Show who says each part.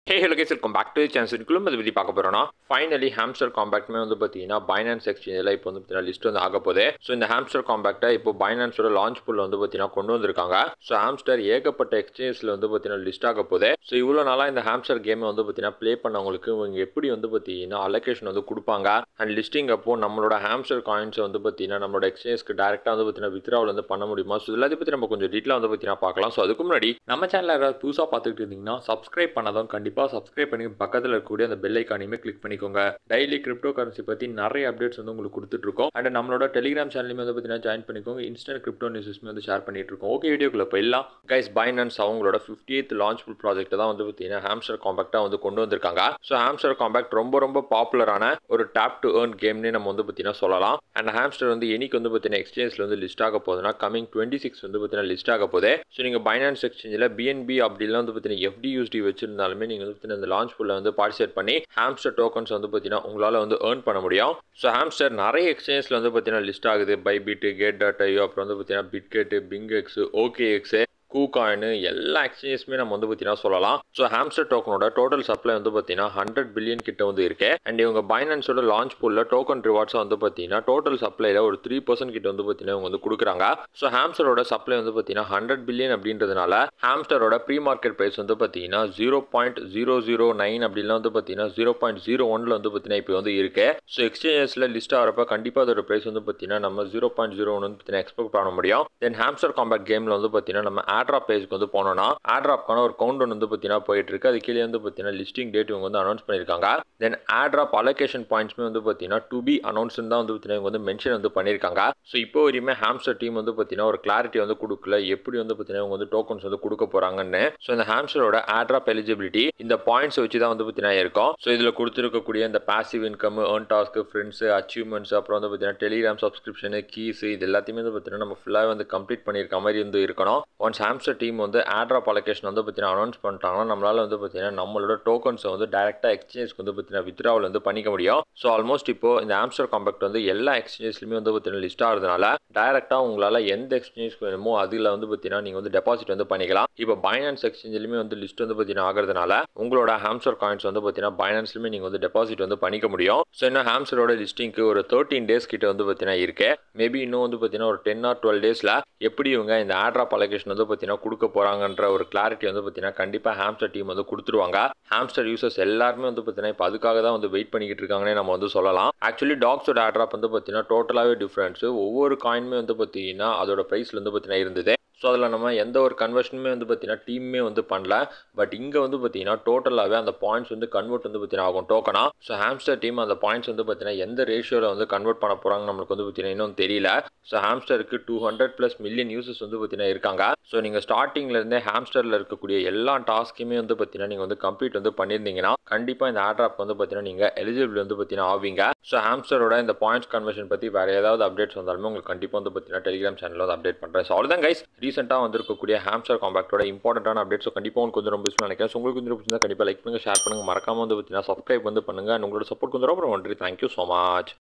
Speaker 1: hey hello guys welcome back to channel இதுக்குள்ளும் அதை பற்றி பார்க்க போகிறோம்னா ஃபைனலி ஹாம்ஸ்டர் காம்பேக்ட்மே வந்து பார்த்தீங்கன்னா பைனான்ஸ் எக்ஸ்சேஞ்சில் இப்போ வந்து பார்த்தீங்கன்னா லிஸ்ட் வந்து ஆக போகுது ஸோ இந்த ஹாம்ஸ்டர் காம்பேக்டை இப்போ பைனான்ஸோட லான்ச் புல் வந்து பார்த்தீங்கன்னா கொண்டு வந்திருக்காங்க ஸோ ஹாம்ஸ்டர் ஏகப்பட்ட எக்ஸ்சேஞ்சில் வந்து பார்த்தீங்கன்னா லிஸ்ட் ஆக போகுது ஸோ இவ்வளோ நாளாக இந்த ஹாம்ஸ்டர் கேமை வந்து பார்த்தீங்கன்னா ப்ளே பண்ணவங்களுக்கு இவங்க எப்படி வந்து பார்த்தீங்கன்னா அலோகேஷன் வந்து கொடுப்பாங்க அண்ட் லிஸ்டிங் அப்போ நம்மளோட ஹாம்ஸ்டர் காயின்ஸை வந்து பார்த்தீங்கன்னா நம்மளோட எக்ஸ்சேஞ்ச்க்கு டேரெக்டாக வந்து பார்த்தீங்கன்னா வித்ராவில் வந்து பண்ண முடியுமா ஸோ எல்லாத்தையும் பற்றி நம்ம கொஞ்சம் டீட்டெயிலாக வந்து பார்த்தீங்கன்னா பார்க்கலாம் ஸோ அதுக்கு முன்னாடி நம்ம சேனலில் யாராவது புதுசாக பார்த்துட்டு இருந்தீங்கன்னா சப்ஸ்கிரைப் பண்ணாதான் கண்டிப்பாக சப்ஸ்கிரைப் பண்ணி பக்கத்தில் இருக்கக்கூடிய அந்த பெல் ஐக்கானையுமே கிளிக் பண்ணிக்கோங்க டெய்லி கிரிப்டோ கரன்சி பற்றி நிறைய அப்டேட்ஸ் வந்து உங்களுக்கு கொடுத்துட்டு இருக்கோம் அண்ட் நம்மளோட டெலிகிராம் சேனலுமே வந்து பார்த்தீங்கன்னா ஜாயின் பண்ணிக்கோங்க இன்ஸ்டன்ட் கிரிப்டோ நியூஸஸ்மே வந்து ஷேர் பண்ணிட்டு இருக்கோம் ஓகே வீடியோக்குள்ள போயிடலாம் கைஸ் பைனான்ஸ் அவங்களோட fifty eighth launch pool project தான் வந்து பார்த்தீங்கன்னா ஹாம்ஸ்டர் காம்பேக்டாக வந்து கொண்டு வந்திருக்காங்க ஸோ ஹாம்ஸ்டர் காம்பேக்ட் ரொம்ப ரொம்ப பாப்புலரான ஒரு டேப் டு ஏர்ன் கேம்னே நம்ம வந்து பார்த்தீங்கன்னா சொல்லலாம் அண்ட் ஹாம்ஸ்டர் வந்து என்னைக்கு வந்து பார்த்தீங்கன்னா எக்ஸ்சேஞ்சில் வந்து லிஸ்ட் ஆக போகுதுன்னா கமிங் டுவெண்ட்டி சிக்ஸ் வந்து பார்த்தீங்கன்னா லிஸ்ட் ஆக போகுது ஸோ நீங்கள் பைனான்ஸ் எக்ஸ்சேஞ்சில் பிஎன்பி அப்படிலாம் வந்து பார்த்தீங்கன்னா எஃப்டி யூஸ்டி வச்சிருந்தாலுமே நீங்கள் வந்து பார்த்தீங்கன்னா இந்த லான்ச் ஃபுல்ல வந்து பார்ட்டிசிபேட் பண்ணி ஹாம்ஸ்டர் டோக்கன்ஸ் வந்து பார்த்தீங்கன்னா உங்களால் வந்து ஏர்ன் பண்ண முடியும் ஸோ ஹாம்ஸ்டர் நிறைய எக்ஸ்சேஞ்சில் வந்து பார்த்தீங்கன்னா லிஸ்ட் ஆகுது பைபிட்டு கேட் டாட் ஐயோ அப்புறம் வந்து பார்த்தீங்கன்னா Bitget BingX OKX KuCoin எல்லா எக்ஸ்சேஞ்சுமே நம்ம வந்து பார்த்தீங்கன்னா சொல்லலாம் ஸோ ஹாம்ஸ்டர் டோக்கனோட டோட்டல் சப்ளை வந்து பார்த்தீங்கன்னா ஹண்ட்ரட் பில்லியன் கிட்ட வந்து இருக்கு அண்ட் இவங்க பைனான்ஸோட லான்ச் புல்ல டோக்கன் ரிவார்ட்ஸ் வந்து பார்த்தீங்கன்னா டோட்டல் சப்ளைல ஒரு த்ரீ பர்சன்ட் கிட்ட வந்து பார்த்தீங்கன்னா இவங்க வந்து கொடுக்குறாங்க ஸோ ஹாம்ஸ்டரோட சப்ளை வந்து பார்த்தீங்கன்னா ஹண்ட்ரட் பில்லியன் அப்படின்றதுனால ஹாம்ஸ்டரோட ப்ரீ மார்க்கெட் ப்ரைஸ் வந்து பார்த்தீங்கன்னா zero point zero zero nine அப்படிலாம் வந்து பார்த்தீங்கன்னா ஜீரோ பாயிண்ட் ஜீரோ ஒன்ல வந்து பார்த்தீங்கன்னா இப்போ வந்து இருக்கு ஸோ எக்ஸ்சேஞ்சஸில் லிஸ்ட் ஆகிறப்ப கண்டிப்பாக அதோட ப்ரைஸ் வந்து பார்த்தீங்கன்னா நம்ம ஜீரோ பாயிண்ட் ஜீரோ ஒன் வந்து பார்த்தீங்கன்னா எக்ஸ்பெக்ட் பண்ண முடியும் தென் ஹாம்ஸ்டர் காம்பேக்ட் கேமில் வந்து பார்த்தீங்கன்னா நம்ம ஆட்ராப் பேஜ்க்கு வந்து போனோம்னா ஆட்ராப்க்கான ஒரு கவுண்ட் வந்து பார்த்தீங்கன்னா போயிட்டு இருக்கு அது கீழே வந்து பார்த்தீங்கன்னா லிஸ்டிங் டேட் இவங்க வந்து அனௌன்ஸ் பண்ணியிருக்காங்க தென் ஆட்ராப் அலோகேஷன் பாயிண்ட்ஸ்மே வந்து பார்த்தீங்கன்னா டு பி அனௌன்ஸ் தான் வந்து பார்த்தீங்கன்னா இவங்க வந்து மென்ஷன் வந்து பண்ணியிருக்காங்க ஸோ இப்போ வரையுமே ஹாம்ஸ்டர் டீம் வந்து பார்த்தீங்கன்னா ஒரு கிளாரிட்டி வந்து கொடுக்கல எப்படி வந்து பார்த்தீங்கன்னா இவங்க வந்து டோக்கன்ஸ் வந்து கொடுக்க போறாங்கன்னு ஸோ இந்த ஹாம்ஸ்டரோட ஆட்ராப் எலிஜிபிலிட்டி இந்த பாயிண்ட்ஸ் வச்சு தான் வந்து பார்த்தீங்கன்னா இருக்கும் ஸோ இதில் கொடுத்துருக்கக்கூடிய இந்த passive income earn task friends achievements அப்புறம் வந்து பார்த்தீங்கன்னா டெலிகிராம் சப்ஸ்கிரிப்ஷனு கீஸ் இது எல்லாத்தையுமே வந்து பார்த்தீங்கன்னா நம்ம ஃபுல்லாக வந்து கம்ப்ளீட் பண்ணியிருக்க மாதிரி வந்து இருக்கணும் ஒன்ஸ் ஹாம்ஸ்டர் டீம் வந்து ஆட்ராப் அலோகேஷன் வந்து பார்த்தீங்கன்னா அனௌன்ஸ் பண்ணிட்டாங்கன்னா நம்மளால் வந்து பார்த்தீங்கன்னா நம்மளோட டோக்கன்ஸை வந்து டேரெக்டாக எக்ஸ்சேஞ்ச்க்கு வந்து பார்த்தீங்கன்னா வித்ராவில் வந்து பண்ணிக்க முடியும் ஸோ ஆல்மோஸ்ட் இப்போ இந்த ஆம்ஸ்டர் காம்பேக்ட் வந்து எல்லா எக்ஸ்சேஞ்ச்லையுமே வந்து பார்த்தீங்கன்னா லிஸ்ட் ஆகிறதுனால டேரெக்டாக உங்களால் எந்த எக்ஸ்சேஞ்ச் வேணுமோ அதில் வந்து பார்த்தீங்கன்னா நீங்கள் வந்து டெபாசிட் வந்து பண்ணிக்கலாம் இப்போ பைனான்ஸ் எக்ஸ்சேஞ்சிலுமே வந்து லிஸ்ட் வந்து பார்த்தீங்கன்னா ஆகிறதுனால உங்களோட ஹாம்ஸ்டர் காயின்ஸ் வந்து பார்த்தீங்கன்னா பைனான்ஸ்லையுமே நீங்கள் வந்து டெபாசிட் வந்து பண்ணிக்க முடியும் ஸோ இன்னும் ஹாம்ஸ்டரோட லிஸ்டிங்க்கு ஒரு தேர்ட்டின் டேஸ் கிட்ட வந்து பார்த்தீங்கன்னா இருக்கு மேபி இன்னும் வந்து பார்த்தீங்கன்னா ஒரு டென் ஆர் டுவெல் டேஸில் எப்படி இவங்க இந்த ஆட்ராப் அலோகேஷன் வந்து பார்த்தீங்கன்னா கொடுக்க போகிறாங்கன்ற ஒரு கிளாரிட்டி வந்து பார்த்தீங்கன்னா கண்டிப்பாக ஹாம்ஸ்டர் டீம் வந்து கொடுத்துருவாங்க ஹாம்ஸ்டர் யூசர்ஸ் எல்லாருமே வந்து பார்த்தீங்கன்னா இப்போ அதுக்காக தான் வந்து வெயிட் பண்ணிக்கிட்டு இருக்காங்கன்னே நம்ம வந்து சொல்லலாம் ஆக்சுவலி டாக்ஸோட ஆட்ராப் வந்து பார்த்தீங்கன்னா டோட்டலாகவே டிஃப்ரென்ஸ் ஒவ்வொரு காயினுமே வந்து பார்த்தீங்கன்னா அதோட ப்ரைஸில் வந்து பார்த்தீங்கன்னா இருந்தது ஸோ அதில் நம்ம எந்த ஒரு கன்வர்ஷனுமே வந்து பார்த்தீங்கன்னா டீமே வந்து பண்ணல பட் இங்கே வந்து பார்த்தீங்கன்னா டோட்டலாகவே அந்த பாயிண்ட்ஸ் வந்து கன்வெர்ட் வந்து பார்த்தீங்கன்னா ஆகும் டோக்கனா ஸோ ஹாம்ஸ்டர் டீம் அந்த பாயிண்ட்ஸ் வந்து பார்த்தீங்கன்னா எந்த ரேஷியோவில் வந்து கன்வெர்ட் பண்ண போகிறாங்க நம்மளுக்கு வந்து பார்த்தீங்கன்னா இன்னும் தெரியல ஸோ ஹாம்ஸ்டருக்கு two hundred plus million users வந்து பார்த்தீங்கன்னா இருக்காங்க ஸோ நீங்கள் ஸ்டார்டிங்லேருந்தே ஹாம்ஸ்டரில் இருக்கக்கூடிய எல்லா டாஸ்க்குமே வந்து பார்த்தீங்கன்னா நீங்கள் வந்து கம்ப்ளீட் வந்து பண்ணியிருந்தீங்கன்னா கண்டிப்பாக இந்த ஆட்ராப் வந்து பார்த்தீங்கன்னா நீங்கள் எலிஜிபிள் வந்து பார்த்தீங்கன்னா ஆவீங்க ஸோ ஹாம்ஸ்டரோட இந்த பாயிண்ட்ஸ் கன்வர்ஷன் பற்றி வேறு ஏதாவது அப்டேட்ஸ் வந்தாலுமே உங்களுக்கு கண்டிப்பாக வந்து பார்த்தீங்கன்னா டெலிகிராம் சேனலில் வந்து அப்டேட் பண்ணுறேன் ஸோ அவ்வளோதான் கைஸ் ரீசெண்டாக வந்திருக்கக்கூடிய ஹாம்ஸ்டர் காம்பேக்டோட இம்பார்ட்டன்டான அப்டேட்ஸ் கண்டிப்பாக உங்களுக்கு கொஞ்சம் ரொம்ப யூஸ்ஃபுல்லாக நினைக்கிறேன் ஸோ உங்களுக்கு கொஞ்சம் பிடிச்சிருந்தா கண்டிப்பாக லைக் பண்ணுங்கள் ஷேர் பண்ணுங்கள் மறக்காம வந்து பார்த்தீங்கன்னா சப்ஸ்கிரைப் வந்து பண்ணுங்கள் உங்களோட சப்போர்ட் கொஞ்சம் ரொம்ப நன்றி தேங்க்யூ ஸோ மச்